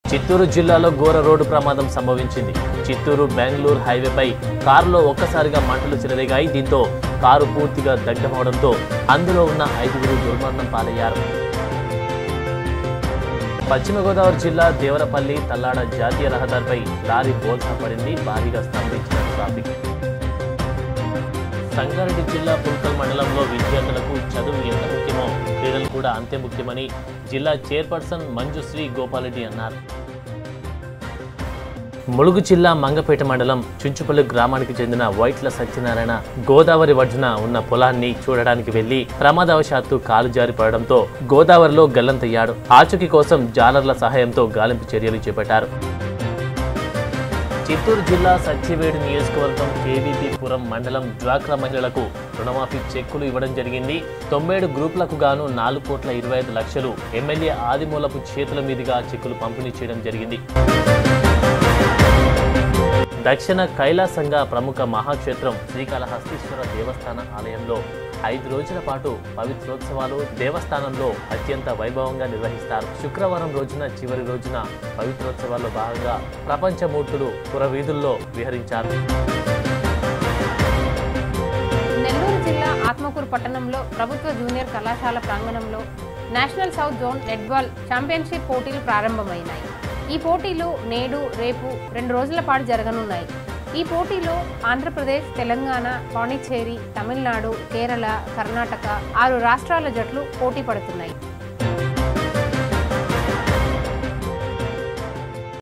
చిత్తూరు జిల్లాలో ఘోర రోడ్డు ప్రమాదం సంభవించింది చిత్తూరు బెంగళూరు హైవేపై కారులో ఒక్కసారిగా మంటలు చెలరేగాయి దీంతో కారు పూర్తిగా దగ్ధమవడంతో అందులో ఉన్న ఐదుగురు దుర్మరణం పాలయ్యారు పశ్చిమ గోదావరి జిల్లా దేవరపల్లి తల్లాడ జాతీయ రహదారిపై లారీ బోల్తా పడింది భారీగా స్తంభించిన ట్రాఫిక్ సంగారెడ్డి జిల్లా పుల్కల్ మండలంలో విద్యార్థులకు చదువు ఎంత ముఖ్యమో క్రీడలు కూడా అంతే ముఖ్యమని జిల్లా చైర్పర్సన్ మంజుశ్రీ గోపాలరెడ్డి అన్నారు ములుగు జిల్లా మంగపేట మండలం చుంచుపల్లి గ్రామానికి చెందిన వైట్ల సత్యనారాయణ గోదావరి ఒడ్డున ఉన్న పొలాన్ని చూడడానికి వెళ్లి ప్రమాదవశాత్తు కాలు జారి పడడంతో గోదావరిలో గల్లంతయ్యాడు ఆచూకీ కోసం జాలర్ల సహాయంతో గాలింపు చర్యలు చేపట్టారు చిత్తూరు జిల్లా సత్యవేడు నియోజకవర్గం కేవీపీపురం మండలం డ్వాక్రా మహిళలకు రుణమాఫీ చెక్కులు ఇవ్వడం జరిగింది తొంభై గ్రూపులకు గాను నాలుగు కోట్ల ఇరవై ఐదు లక్షలు ఎమ్మెల్యే ఆదిమూలపు చేతుల మీదుగా చెక్కులు పంపిణీ చేయడం జరిగింది దక్షిణ కైలాసంగా ప్రముఖ మహాక్షేత్రం శ్రీకాళహస్తీశ్వర దేవస్థాన ఆలయంలో ఐదు రోజుల పాటు పవిత్రోత్సవాలు దేవస్థానంలో అత్యంత వైభవంగా నిర్వహిస్తారు శుక్రవారం రోజున చివరి రోజున పవిత్రోత్సవాల్లో భాగంగా ప్రపంచమూర్తులు పురవీధుల్లో విహరించారు నెల్లూరు జిల్లా ఆత్మకూరు పట్టణంలో ప్రభుత్వ జూనియర్ కళాశాల ప్రాంగణంలో national south zone netball championship పోటీలు ప్రారంభమైనాయి ఈ పోటీలు నేడు రేపు రెండు రోజుల పాటు జరగనున్నాయి ఈ పోటీలో ఆంధ్రప్రదేశ్ తెలంగాణ పాండిచ్చేరి తమిళనాడు కేరళ కర్ణాటక ఆరు రాష్ట్రాల జట్లు పోటీ పడుతున్నాయి